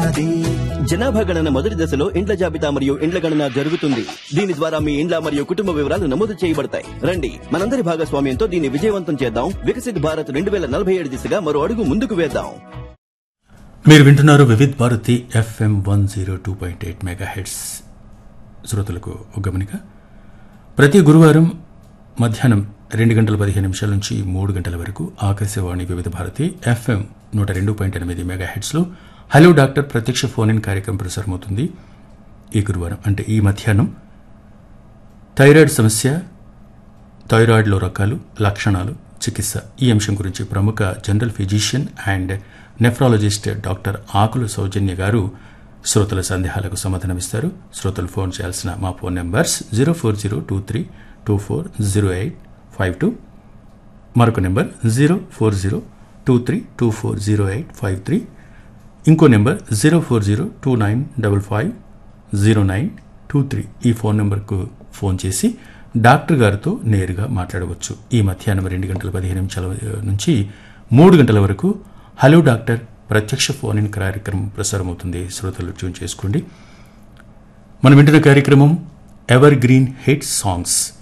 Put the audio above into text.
ఉన్నది జనాభా గణన మొదటి దశలో ఇండ్ల జాబితా మరియు ఇండ్ల గణన జరుగుతుంది దీని ద్వారా మీ ఇండ్ల మరియు కుటుంబ వివరాలు నమోదు చేయబడతాయి రండి మనందరి భాగస్వామ్యంతో దీన్ని విజయవంతం చేద్దాం వికసిత్ భారత్ రెండు వేల నలభై ఏడు దిశగా మరో అడుగు ముందుకు వేద్దాం మీరు వింటున్నారు Vividh Bharati FM one zero two point eight megahertz శ్రోతలకు ఒక గమనిక ప్రతి గురువారం మధ్యాహ్నం రెండు గంటల పదిహేను నిమిషాల నుంచి మూడు గంటల వరకు ఆకాశవాణి వివిధ భారతి ఎఫ్ఎం నూట రెండు పాయింట్ ఎనిమిది మెగా హెడ్స్లో హలో డాక్టర్ ప్రత్యక్ష ఫోన్ ఇన్ కార్యక్రమం ప్రసారమవుతుంది ఈ గురువారం అంటే ఈ మధ్యాహ్నం థైరాయిడ్ సమస్య థైరాయిడ్లో రకాలు లక్షణాలు చికిత్స ఈ అంశం గురించి ప్రముఖ general physician and nephrologist doctor Akula Soujanya గారు శ్రోతల సందేహాలకు సమాధానమిస్తారు శ్రోతలు ఫోన్ చేయాల్సిన మా phone numbers zero four zero two three two four zero eight five two మరొక number zero four zero two three two four zero eight five three ఇంకో number zero four zero two nine double five zero nine two three ఈ phone నెంబర్కు phone చేసి doctor గారితో నేరుగా మాట్లాడవచ్చు ఈ మధ్యాహ్నం రెండు గంటల పదిహేను నిమిషాల నుంచి మూడు గంటల వరకు హలో డాక్టర్ ప్రత్యక్ష ఫోన్ ఇన్ కార్యక్రమం ప్రసారమవుతుంది శ్రోతలు ట్యూన్ చేసుకోండి మనం వింటున్న కార్యక్రమం ఎవర్ గ్రీన్ హిట్ సాంగ్స్